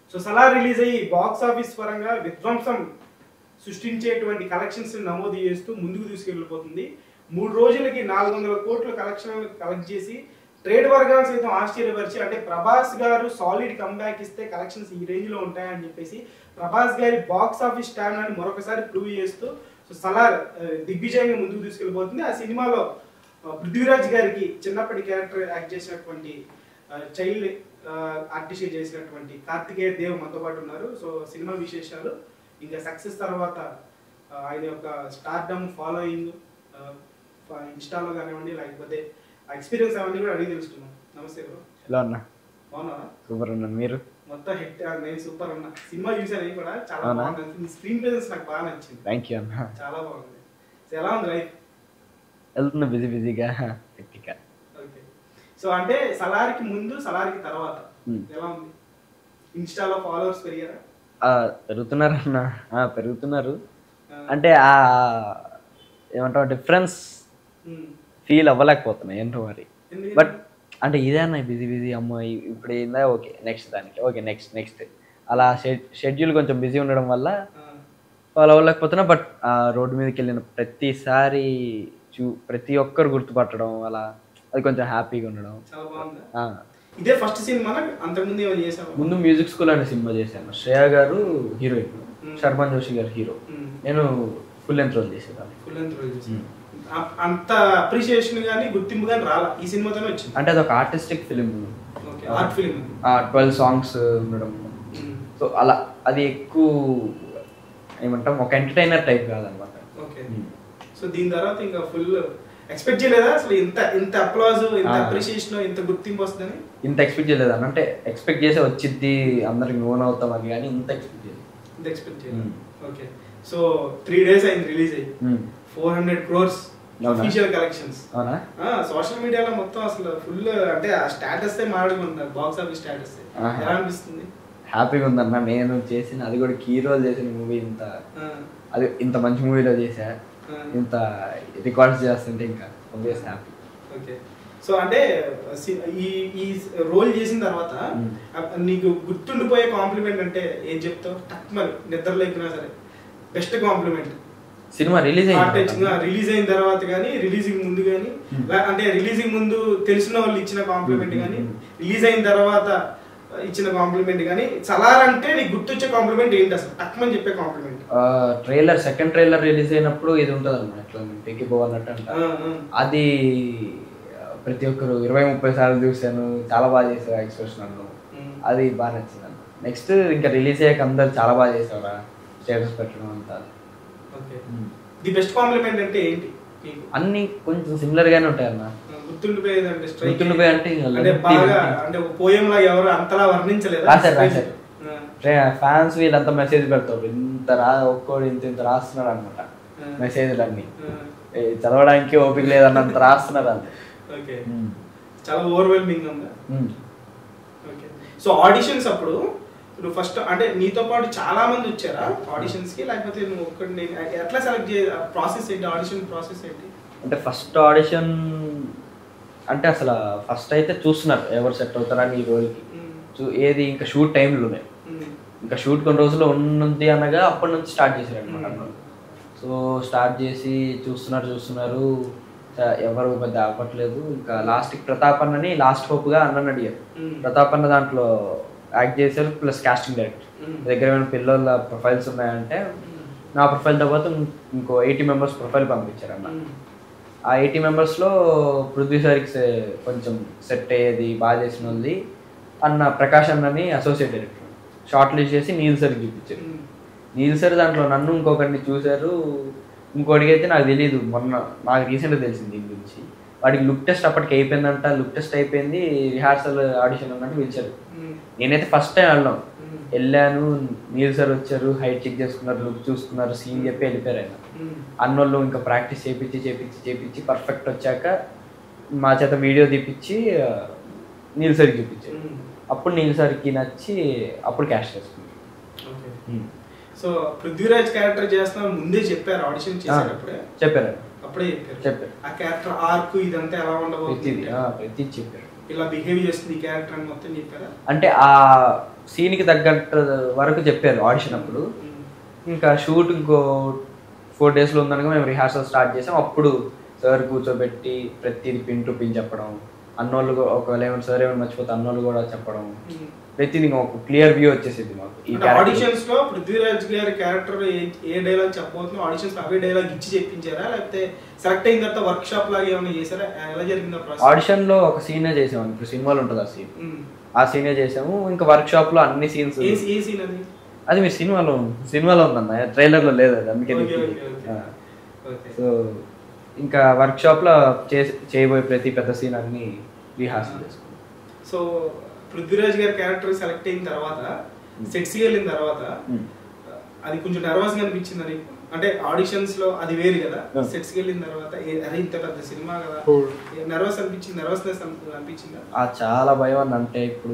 So Salaar release అయ్యి box office పరంగా విధ్వంసం సృష్టించేటువంటి కలెక్షన్స్ నమోదు చేస్తూ ముందుకు తీసుకెళ్ళిపోతుంది మూడు రోజులకి నాలుగు వందల కోట్ల కలెక్షన్ కలెక్ట్ చేసి ట్రేడ్ వర్గాలు సైతం ఆశ్చర్యపరిచి అంటే ప్రభాస్ గారు సాలిడ్ కంబ్యాక్ ఇస్తే కలెక్షన్స్ ఈ రేంజ్ లో ఉంటాయని చెప్పేసి ప్రభాస్ గారి బాక్స్ ఆఫీస్ స్టామినాని మరొకసారి ప్రూవ్ చేస్తూ సో సలార్ ఆ, దిగ్విజయంగా ముందుకు తీసుకెళ్ళిపోతుంది ఆ సినిమాలో ఆ, పృథ్వీరాజ్ గారికి చిన్నప్పటి క్యారెక్టర్ యాక్ట్ చేసినటువంటి చైల్డ్ ఆర్టిస్ట్ చేసినటువంటి కార్తికేయ దేవ్ మనతో పాటు ఉన్నారు సో సినిమా విశేషాలు ఇంకా సక్సెస్ తర్వాత ఆ, ఆయన యొక్క స్టార్డమ్ ఫాలోయింగ్ ఇన్స్టాలో కానివ్వండి లేకపోతే ఆ ఎక్స్పీరియన్స్ అవన్నీ కూడా అడిగి తెలుసుకున్నాం నమస్తే బ్రో ఎలా ఉన్నా బాగున్నారా సూపర్ ఉన్నా మీరు మొత్తం హిట్ నేను సూపర్ అన్న సినిమా చూసాను నేను కూడా చాలా అవునా? బాగుంది స్క్రీన్ ప్రెజెన్స్ నాకు బాగా నచ్చింది థ్యాంక్ యూ అన్న చాలా బాగుంది సో ఎలా ఉంది లైఫ్ వెళ్తున్నా బిజీ బిజీగా హెక్టిక్గా ఓకే సో అంటే సలార్కి ముందు సలార్కి తర్వాత Hmm. ఎలా ఉంది ఇన్స్టాలో ఫాలోవర్స్ పెరిగారా ఆ, పెరుగుతున్నారు అన్న ఆ, పెరుగుతున్నారు ఆ, అంటే ఆ ఏమంటావు డిఫరెన్స్ hmm. ఫీల్ అవ్వలేకపోతున్నా ఏంటో మరి ఎందుకు? బట్ అంటే ఇదే అన్న బిజీ బిజీ అమ్మో ఇ- ఇప్పుడు ఏందా ఓకే నెక్స్ట్ దానికి ఓకే నెక్స్ట్ నెక్స్ట్ అలా షెడ్యూల్ కొంచెం బిజీ ఉండడం వల్ల ఆ, ఫాలో అవ్వలేకపోతున్నా బట్ ఆ రోడ్డు మీదకి వెళ్ళిన ప్రతిసారి చూ ప్రతి ఒక్కరు గుర్తుపట్టడం అలా అది కొంచెం హ్యాపీగా ఉండడం చాలా బాగుందా ఆ. ఇదే ఫస్ట్ సినిమా అంతకుముందు ఏమైనా చేసావా ముందు మ్యూజిక్ స్కూల్ అనే సినిమా చేశాను శ్రేయ గారు heroine Hmm. Sharman Joshi garu hero నేను ఫుల్ లెంత్ రోల్ చేసేదాన్ని ఫుల్ అండ్ రోల్ అంత అప్రిషియేషన్ కానీ గుర్తింపు కానీ రాలా ఈ సినిమాతోనే వచ్చింది అంటే అది ఒక artistic film okay art film twelve songs ఉండడం సో అలా అది ఎక్కువ ఏమంటాం ఒక ఎంటర్టైనర్ టైప్ కాదనమాట ఓకే సో దీని తర్వాత ఇంకా ఫుల్ ఎక్స్పెక్ట్ చేయలేదా అసలు ఇంత ఇంత అప్లాజ్ ఇంత ఆ. అప్రిషియేషన్ ఇంత గుర్తింపు వస్తుందని ఇంత ఎక్స్పెక్ట్ చేయలేదు అన్న అంటే ఎక్స్పెక్ట్ చేసే వచ్చిద్ది అందరికి ఓన్ అవుతామని కానీ ఇంత ఎక్స్పెక్ట్ చేయలేదు ఇంత ఎక్స్పెక్ట్ చేయలేదు Hmm. Okay so three days అయింది రిలీజ్ అయ్యి Hmm. ఫోర్ హండ్రెడ్ క్రోర్స్ అవునా? అఫీషియల్ కలెక్షన్స్ అవునా సోషల్ మీడియాలో మొత్తం అసలు ఫుల్ అంటే ఆ స్టేటస్ మాడుకుంటున్నారు బాక్స్ ఆఫీస్ స్టేటస్ ఆహా. ఎలా అనిపిస్తుంది హ్యాపీగా ఉందన్న నేను చేసిన అది కూడా కీ రోల్ చేసిన మూవీ ఇంత ఆ, అది ఇంత మంచి మూవీలో చేశా ఆ. ఇంత రికార్డ్స్ చేస్తుంటే ఇంకా ఆబ్వియస్ హ్యాపీ ఓకే సో అంటే సి- ఈ ఈ రోల్ చేసిన తర్వాత మ్మ్. ఆ- నీకు గుర్తుండిపోయే కాంప్లిమెంట్ అంటే ఏం చెప్తావు టక్ మరి నిద్ర లేకున్నా సరే బెస్ట్ కాంప్లిమెంట్ సినిమా రిలీజ్ అయింది రిలీజ్ అయిన తర్వాత కానీ రిలీజింగ్ ముందు కానీ మ్మ్. అంటే రిలీజింగ్ ముందు తెలిసిన వాళ్ళు ఇచ్చిన కాంప్లిమెంట్ మ్మ్, కానీ మ్మ్. రిలీజ్ అయిన తర్వాత ఇచ్చిన కాంప్లిమెంట్ కానీ సలార్ అంటే నీకు గుర్తొచ్చే కాంప్లిమెంట్ ఏంటి అసలు టక్మని చెప్పే compliment trailer second trailer release అయినప్పుడు ఇది ఉంటుంది అనమాట ఇట్లా పెక్కిపో అన్నట్టు అంట అది ఆ, ప్రతి ఒక్కరు ఇరవై ముప్పై సార్లు చూశాను చాలా బాగా చేశారు ఎక్స్ప్రెషన్ అన్నాను అది బాగా నచ్చింది అన్న నెక్స్ట్ ఇంకా రిలీజ్ అయ్యాక అందరు చాలా బాగా చేసారా స్టేటస్ పెట్టడం అంతా ఓకే ది బెస్ట్ కాంప్లిమెంట్ అంటే ఏంటి నీకు అన్ని కొంచెం సిమిలర్ గానే ఉంటాయి అన్న గుర్తుండిపోయేది అంటే strike గుర్తుండిపోయే అంటే ఇంకా అంటే లెంతి బాగా లెంతి. అంటే ఒక పోయం లా ఎవరు అంతలా వర్ణించలేదు రాశారు, రాశారు. ఫ్యాన్స్ వీళ్ళంతా మెసేజ్ పెడతారు ఇంత రా ఒక్కోడు ఇంత ఇంత రాస్తున్నాడు అనమాట మెసేజ్లు అన్ని ఏ, చదవడానికి ఓపిక లేదన్నంత రాస్తున్నారు అంతే ఓకే చాలా ఓవర్వెల్మింగ్ ఉందా ఉమ్. ఓకే సో ఆడిషన్స్ అప్పుడు నువ్వు ఫస్ట్ అంటే నీతో పాటు చాలా మంది వచ్చారా ఆడిషన్స్ కి లేకపోతే నువ్వు ఒక్కడిని ఎట్లా సెలెక్ట్ చే ప్రాసెస్ ఏంటి ఆడిషన్ ప్రాసెస్ ఏంటి అంటే ఫస్ట్ ఆడిషన్ అంటే అసలు ఫస్ట్ అయితే చూస్తున్నారు ఎవరు సెట్ అవుతారని ఈ రోల్కి మ్మ్. చూ ఏది ఇంకా షూట్ టైంలోనే మ్మ్. ఇంకా షూట్ కొన్ని రోజులు ఉన్నది అనగా అప్పటి నుంచి స్టార్ట్ చేశారు అనమాట మ్మ్. సో స్టార్ట్ చేసి చూస్తున్నారు చూస్తున్నారు చ- ఎవరు పెద్ద అవ్వట్లేదు ఇంకా లాస్ట్కి ప్రతాప్ అన్నని లాస్ట్ హోప్గా అన్నని అడిగారు మ్మ్. ప్రతాప్ అన్న దాంట్లో యాక్ట్ చేశారు ప్లస్ కాస్టింగ్ డైరెక్టర్ మ్మ్. మీ దగ్గర ఏమైనా పిల్లల ప్రొఫైల్స్ ఉన్నాయంటే మ్మ్. నా ప్రొఫైల్తో పాటు ఇం- ఇంకో ఎయిటీ మెంబర్స్ ప్రొఫైల్ పంపించారు అన్న మ్మ్. ఆ ఎయిటీ మెంబర్స్లో పృథ్వీ సార్కి సె- కొంచెం సెట్ అయ్యేది బాగా చేసిన వాళ్ళది అన్న ప్రకాష్ అన్నని అసోసియేట్ డైరెక్టర్ షార్ట్ లిస్ట్ చేసి నీల్ సార్కి చూపించారు మ్మ్. నీల్ సార్ దాంట్లో నన్ను ఇంకొకరిని చూశారు ఇంకోటికి అయితే నాకు తెలియదు మొన్న నాకు రీసెంట్గా తెలిసింది దీని గురించి వాడికి లుక్ టెస్ట్ అప్పటికి అయిపోయిందంట లుక్ టెస్ట్ అయిపోయింది రిహార్సల్ ఆడిషన్ ఉన్నట్టు పిలిచారు మ్మ్. నేనైతే ఫస్ట్ టైం వెళ్ళాం మ్మ్. వెళ్ళాను నీల్ సార్ వచ్చారు హైట్ చెక్ చేసుకున్నారు లుక్ చూసుకున్నారు సీన్ చెప్పి వెళ్ళిపోయారు ఆయన మ్మ్. అన్నోళ్ళు ఇంకా ప్రాక్టీస్ చేపించి చేపించి చేపించి పర్ఫెక్ట్ వచ్చాక మా చేత వీడియో తీపిచ్చి ఆ, నీల్ సార్కి చూపించారు మ్మ్. అప్పుడు నీల్ సార్కి నచ్చి అప్పుడు క్యాష్ చేసుకున్నాం ఓకే సో పృథ్వీరాజ్ క్యారెక్టర్ చేస్తున్నా ముందే చెప్పారు ఆడిషన్ చేసేటప్పుడే చెప్పారు అప్పుడే చెప్పారు చెప్పారు ఆ క్యారెక్టర్ ఆర్క్ ఇదంతా ఎలా ప్రతిది ఉండబోతుంది ఆ, ప్రతిది చెప్పారు ఇలా బిహేవ్ చేస్తుంది ఈ క్యారెక్టర్ అని మొత్తం చెప్పారా అంటే ఆ సీన్కి తగ్గట్టు వరకు చెప్పారు ఆడిషన్ అప్పుడు ఉమ్. ఇంకా షూట్ ఇంకో ఫోర్ డేస్లో ఉందనగా మేము రిహార్సల్ స్టార్ట్ చేసాం అప్పుడు సార్ కూర్చోబెట్టి ప్రతిది పిన్ టు పిన్ చెప్పడం అన్నోళ్ళు కూడా ఒకవేళ ఏమైనా సార్ ఏమైనా మర్చిపోతే అన్నోళ్ళు కూడా చెప్పడం ఉమ్. ప్రతిది ఇంకా ఒక క్లియర్ వ్యూ వచ్చేసింది మాకు ఈ అంటే character. ఆడిషన్స్ లో పృథ్వీరాజ్ గారి క్యారెక్టర్ ఏ డైలాగ్ చెప్పబోతుందో ఆడిషన్స్ అవే డైలాగ్ ఇచ్చి చెప్పించారా లేకపోతే సెలెక్ట్ అయిన తర్వాత వర్క్ షాప్ లాగా ఏమైనా చేశారా ఎలా జరిగింది ఆ ప్రాసెస్ ఆడిషన్లో ఒక సీనే చేసాం ఇప్పుడు సినిమాలో ఉంటుంది ఆ సీన్ ఆ సీనే చేసాము ఇంకా వర్క్ షాప్ లో అన్ని సీన్స్ ఏ ఏ సీన్ అది అది మీరు సినిమాలో సినిమాలో ఉందన్న ట్రైలర్ లో లేదు అది అందుకే okay, okay, okay. Okay. So ఇంకా వర్క్ షాప్ లో చేసి చేయబోయే ప్రతి పెద్ద సీన్ అన్ని రిహార్సల్ చేసుకున్నాం సో పృథ్వీరాజ్ గారి క్యారెక్టర్ సెలెక్ట్ అయిన తర్వాత సెట్స్ వెళ్ళిన తర్వాత Hmm. అది కొంచెం నర్వస్ గా అనిపించింది నీకు అంటే ఆడిషన్స్ లో అది వేరు కదా Hmm. సెట్స్ వెళ్ళిన తర్వాత ఏ- అరే ఇంత పెద్ద సినిమా కదా Hmm. నర్వస్ అనిపించింది నర్వస్నెస్ అనిపించిందా ఆ చాలా భయం అని అంటే ఇప్పుడు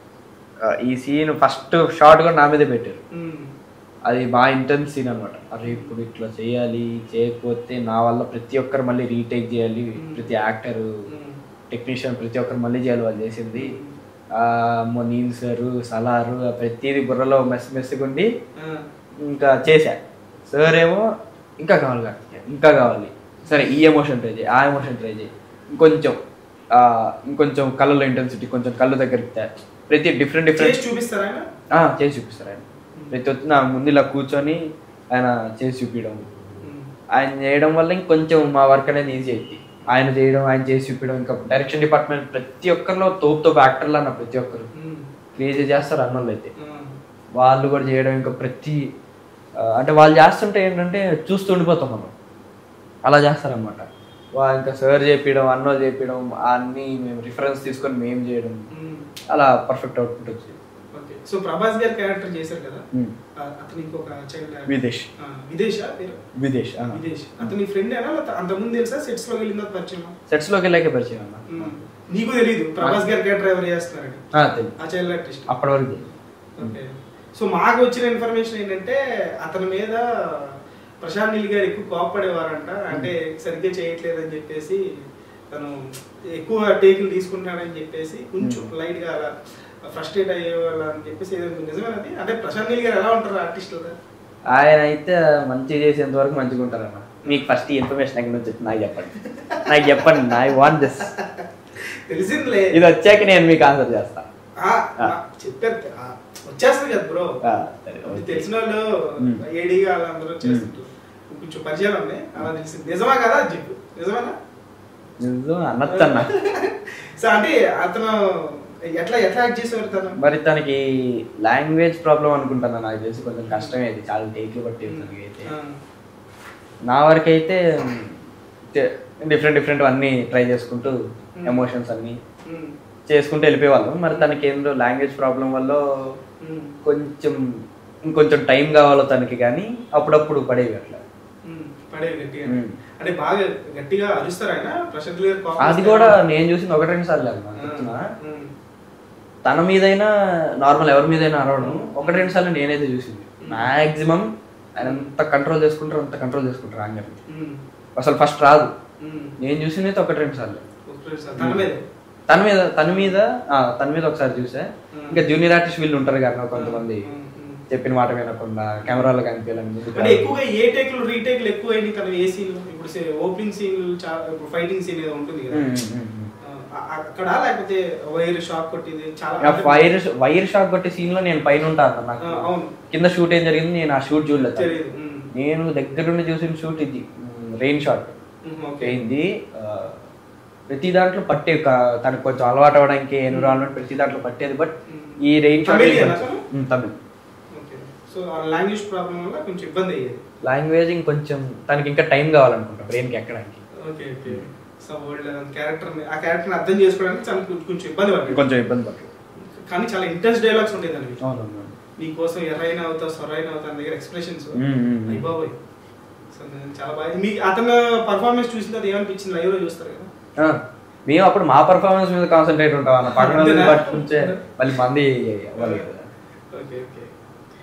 ఆ, ఈ సీన్ ఫస్ట్ షార్ట్ కూడా నా మీదే పెట్టారు Hmm. అది బాగా ఇంటెన్స్ సీన్ అనమాట అరే ఇప్పుడు ఇట్లా చేయాలి చేయకపోతే నా వల్ల ప్రతి ఒక్కరు మళ్ళీ రీటేక్ చేయాలి Hmm. ప్రతి యాక్టర్ Hmm. టెక్నీషియన్ ప్రతి ఒక్కరు మళ్ళీ చేయాలి వాళ్ళు చేసింది ఆ మొనీన్ సారు సలారు ఆ ప్రతిదీ బుర్రలో మెస్ మెస్సుకుండి Ah. ఇంకా చేశా సార్ ఏమో ఇంకా కావాలి కార్తికేయ, ఇంకా కావాలి సరే ఈ ఎమోషన్ ట్రై చేయి ఆ ఎమోషన్ ట్రై చేయి ఇంకొంచెం ఆ, ఇంకొంచెం కళ్ళలో ఇంటెన్సిటీ కొంచెం కళ్ళు దగ్గరికి తే. ప్రతి డిఫరెంట్ చేసి డిఫరెంట్ చూపిస్తారా ఆయన చేసి చూపిస్తారు ఆయన ప్రతి వచ్చి నా ముందు ఇలా కూర్చొని ఆయన చేసి చూపించడం Hmm. ఆయన చేయడం వల్ల ఇంకొంచెం మా వర్క్ అనేది ఈజీ అయింది ఆయన చేయడం ఆయన చేసి చూపించడం ఇంకా డైరెక్షన్ డిపార్ట్మెంట్ ప్రతి ఒక్కరిలో తోపు తోపు యాక్టర్లు అన్న ప్రతి ఒక్కరు Hmm. క్రియేట్ చేస్తారు అన్నోళ్ళు అయితే Ah. వాళ్ళు కూడా చేయడం ఇంకా ప్రతి ఆ, అంటే వాళ్ళు చేస్తుంటే ఏంటంటే చూస్తూ ఉండిపోతాం మనం అలా చేస్తారనమాట వా ఇంకా సార్ చేపించడం అన్నోళ్ళు చేపించడం అన్నీ మేము రిఫరెన్స్ తీసుకొని మేము చేయడం Hmm. అలా పర్ఫెక్ట్ అవుట్పుట్ వచ్చింది ఓకే సో ప్రభాస్ గారి క్యారెక్టర్ చేశారు కదా Hmm. ఆ- అతను ఇంకొక చైల్డ్ విదేశ్ విదేశా పేరు విదేశ్ విదేశ్ అతని ఫ్రెండ్ అయినా లేకపోతే అంతకుముందు తెలుసా సెట్స్ లో వెళ్ళిందా పరిచయం సెట్స్ లోకి వెళ్ళాక పరిచయం అన్న Hmm. నీకు తెలియదు ప్రభాస్ గారి క్యారెక్టర్ ఎవరు చేస్తున్నారని ఆ, తెలియదు ఆ చైల్డ్ ఆర్టిస్ట్ అప్పటి వరకు తెలియదు. ఓకే సో మాకు వచ్చిన ఇన్ఫర్మేషన్ ఏంటంటే అతని మీద ప్రశాంత్ నీల్ గారు ఎక్కువ కోప్పడేవారంట అంటే సరిగ్గా చేయట్లేదు అని చెప్పేసి తను ఎక్కువ టేకులు తీసుకుంటాడని చెప్పేసి కొంచెం లైట్ గా అలా ఫ్రస్ట్రేట్ అయ్యేవాళ్ళ అని చెప్పేసి ఏదో నిజమేనది అంటే ప్రశాంత్ నీల్ గారు ఎలా ఉంటారు ఆర్టిస్టులు ఆయన అయితే మంచిగా చేసేంత వరకు మంచిగా ఉంటారన్న మీకు ఫస్ట్ ఈ ఇన్ఫర్మేషన్ ఎక్కడి నుంచి వచ్చింది నాకు చెప్పండి నాకు చెప్పండి ఐ వాంట్ దిస్ తెలిసిందిలే ఇది వచ్చాక నేను మీకు ఆన్సర్ చేస్తా ఆ, ఆ, చెప్పారు ఆ, వచ్చేస్తుంది కదా బ్రో ఆ, సరే, ఓకే. తెలిసిన వాళ్ళు మ్మ్. ఏడీగా వాళ్ళందరూ చేస్తుంటారు కొంచెం పరిచయాలు ఉన్నాయి అలా తెలిసింది నిజమా కదా అది చెప్పు నిజమేనా నిజం అనొచ్చు అన్న సో అంటే అతను ఎట్లా ఎట్లా యాక్ట్ చేసేవారు తను మరి తనకి లాంగ్వేజ్ ప్రాబ్లం అనుకుంటాను నాకు తెలిసి కొంచెం కష్టమే అది చాలా టేక్లు పట్టి తనకి అయితే ఆ, నా వరకు అయితే డిఫరెంట్ డిఫరెంట్ అన్నీ ట్రై చేసుకుంటూ Hmm. ఎమోషన్స్ అన్నీ మ్మ్, చేసుకుంటూ వెళ్ళిపోయేవాళ్ళం మరి తనకి ఏందో లాంగ్వేజ్ ప్రాబ్లం వల్ల మ్మ్, కొంచెం ఇంకొంచెం టైం కావాలో తనకి కానీ అప్పుడప్పుడు పడేవి అట్లా మ్మ్. పడేవి గట్టిగా మ్మ్. అంటే బాగా గట్టిగా అరుస్తారు ఆయన ప్రశాంత్ గారు కోపం అది వస్తే- కూడా నేను చూసింది ఒకటి రెండు సార్లు అమ్మా ఆ, చెప్తున్నా మ్మ్, తన మీదైనా నార్మల్ ఎవరి మీదైనా అరవడం ఒకటి రెండు సార్లు నేనైతే చూసింది మాక్సిమం ఆయన ఎంత కంట్రోల్ చేసుకుంటారో అంత కంట్రోల్ చేసుకుంటారు ఆంగర్ మ్మ్, అసలు ఫస్ట్ రాదు మ్మ్. నేను చూసింది అయితే ఒకటి రెండు సార్లు ఒకసారి సార్ తన మీద తన మీద తన మీద ఆ, తన మీద ఒకసారి చూసా Hmm. ఇంకా జూనియర్ ఆర్టిస్ట్ వీళ్ళు ఉంటారు కదా కొంతమంది మ్మ్, మ్మ్. చెప్పిన మాట వినకుండా కెమెరాలో కనిపించాలని ముందుకు అంటే రాదు. ఎక్కువగా ఏ టేక్లు రీటేక్లు ఎక్కువ అయినాయి తను ఏ సీన్ ఇప్పుడు ఓపెనింగ్ సీన్ చాలా ఇప్పుడు ఫైటింగ్ సీన్ ఏదో ఉంటుంది కదా ఉమ్, ఉమ్, ఉమ్. ఆ, ఆ- అక్కడ లేకపోతే వైర్ షాక్ కొట్టింది చాలా ఆ వైర్ వైర్ షాక్ కొట్టే సీన్ లో నేను పైన ఉంటాను నాకు ఆ, అవును. కింద షూట్ ఏం జరిగింది నేను ఆ షూట్ చూడలేదు తెలియదు మ్మ్. నేను దగ్గరుండి చూసిన షూట్ ఇది రెయిన్ షాట్ మ్మ్, ఓకే అయింది ఆ, ప్రతి దాంట్లో పట్టే క- తనకు కొంచెం అలవాటు అవడానికి ఎన్విరాన్మెంట్ ప్రతి దాంట్లో పట్టేది బట్ మ్మ్. ఈ రెయిన్ షాట్ తమిళేనా అసలు? తమిళ్ ఓకే సో ఆ లాంగ్వేజ్ ప్రాబ్లం వల్ల కొంచెం ఇబ్బంది అయ్యేది లాంగ్వేజ్ ఇంకొంచెం తనకి ఇంకా టైం కావాలనుకుంటా బ్రెయిన్కి ఎక్కడానికి okay okay so world character ఆ క్యారెక్టర్ అర్థం చేసుకోవడానికి చాలా కొంచెం- కొంచెం ఇబ్బంది పడ్డాడు కొంచెం ఇబ్బంది పడుతుంది కానీ చాలా ఇంటెన్స్ డైలాగ్స్ ఉండేది దానివి అవునవును నీ కోసం ఎర్రైన అవుతావు సొరైన అవుతావు అన్న దగ్గర ఎక్స్ప్రెషన్స్ మ్మ్, మ్మ్, మ్మ్. అయ్యి బాబోయ్ సో నేను చాలా బాగా మీకు అతను పర్ఫార్మెన్స్ చూసిన తర్వాత ఏమనిపించింది లైవ్ లో చూస్తారు కదా ఆ, మేము అప్పుడు మా పర్ఫార్మెన్స్ మీద కాన్సన్ట్రేట్ ఉంటాం అన్న పక్కన వాళ్ళని అంతేనా? పట్టుకుంటే మళ్ళీ మంది అవ్వాలి కదా ఓకే ఓకే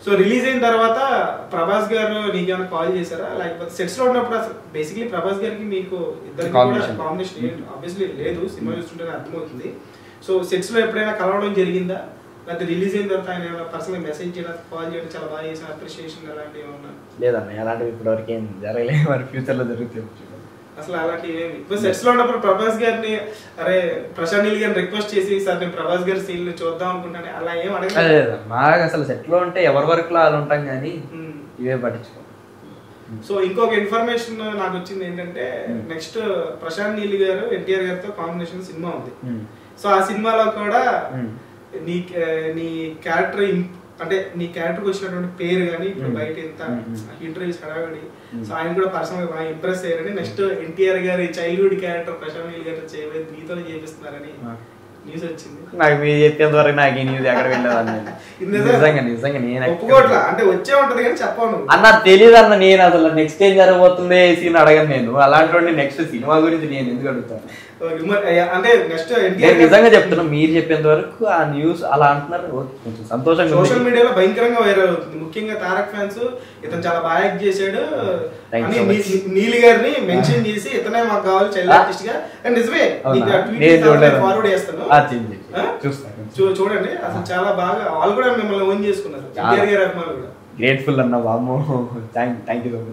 సో రిలీజ్ అయిన తర్వాత ప్రభాస్ గారు నీకేమైనా కాల్ చేశారా లేకపోతే సెట్స్ లో ఉన్నప్పుడు అసలు బేసిక్లీ ప్రభాస్ గారికి మీకు ఇద్దరికి కూడా Combination. కాంబినేషన్ ఆబ్వియస్లీ లేదు సినిమా చూస్తుంటేనే అర్థమవుతుంది సో సెట్స్ లో ఎప్పుడైనా కలవడం జరిగిందా లేకపోతే రిలీజ్ అయిన తర్వాత ఆయన ఏమైనా పర్సనల్ మెసేజ్ చేయడం కాల్ చేయడం చాలా బాగా చేసిన అప్రిషియేషన్ అలాంటివి ఏమన్నా లేదన్న అలాంటివి ఇప్పటివరకు ఏం జరగలేదు మరి ఫ్యూచర్ లో జరుగుతాయి అసలు అలాంటివి ఏమి ఇప్పుడు సెట్స్ లో ఉన్నప్పుడు ప్రభాస్ గారిని అరే ప్రశాంత్ నీల్ గారిని రిక్వెస్ట్ చేసి సార్ నేను ప్రభాస్ గారి సీన్ చూద్దాం అనుకుంటాను అలా ఏం అడగలేదు లేదు మాకు అసలు సెట్ లో ఉంటే ఎవరి వరకు లో వాళ్ళు ఉంటాం కానీ ఉమ్. ఇవే పట్టించుకో సో ఇంకొక ఇన్ఫర్మేషన్ నాకు వచ్చింది ఏంటంటే Hmm. నెక్స్ట్ ప్రశాంత్ నీల్ గారు ఎన్టీఆర్ గారితో కాంబినేషన్ సినిమా ఉంది ఉమ్. సో ఆ సినిమాలో కూడా ఉమ్. నీ నీ క్యారెక్టర్ అంటే నీ క్యారెక్టర్ వచ్చినటువంటి పేరు కానీ ఇప్పుడు Hmm. బయట ఎంత Hmm. ఇంటర్వ్యూస్ హడావిడి Hmm. సో ఆయన కూడా పర్సనల్ బాగా ఇంప్రెస్ అయ్యారని నెక్స్ట్ ఎన్టీఆర్ గారి చైల్డ్హుడ్ క్యారెక్టర్ ప్రశాంత్ నీల్ గారు చేయలేదు నీతోనే చేపిస్తున్నారని ఆ. న్యూస్ వచ్చింది నాకు మీరు చెప్పేంత వరకు నాకు ఈ న్యూస్ ఎక్కడ వెళ్ళేదాన్ని నేను. ఇది నిజమే. నిజంగా నిజంగా నేను ఎక్కడ- ఒప్పుకోవట్లా అంటే వచ్చే ఉంటది కానీ చెప్పను అన్న తెలియదు అన్న నేను అసలు నెక్స్ట్ ఏం జరగబోతుంది సీన్ అడగను నేను అలాంటి నెక్స్ట్ సినిమా గురించి నేను ఎందుకు అడుగుతాను ఓకే, మరి, అంటే నెక్స్ట్ నేను ఎన్టీఆర్ నిజంగా చెప్తున్నా మీరు చెప్పేంత వరకు ఆ న్యూస్ అలా అంటున్నారు ఓ, కొంచెం సంతోషంగా సోషల్ ఉంది. మీడియాలో భయంకరంగా వైరల్ అవుతుంది ముఖ్యంగా తారక్ ఫ్యాన్స్ ఇతను చాలా బాగా యాక్ట్ చేశాడు Thank అని you so much. నీ- నీలి గారిని మెన్షన్ చేసి ఇతనే మాకు కావాలి చైల్డ్ Ah. ఆర్టిస్ట్ గా అండ్ నిజమే అవునా? నేను చూడలేదు. ఫార్వర్డ్ చేస్తాను ఆ, చేయండి, చేయండి. ఆ? చూస్తాను చూ- చూడండి అసలు చాలా బాగా వాళ్ళు కూడా మిమ్మల్ని ఓన్ చేసుకున్నారు చాలా. ఎన్టీఆర్ గారి అభిమానులు కూడా గ్రేట్ఫుల్ అన్న వామో thank thank you so much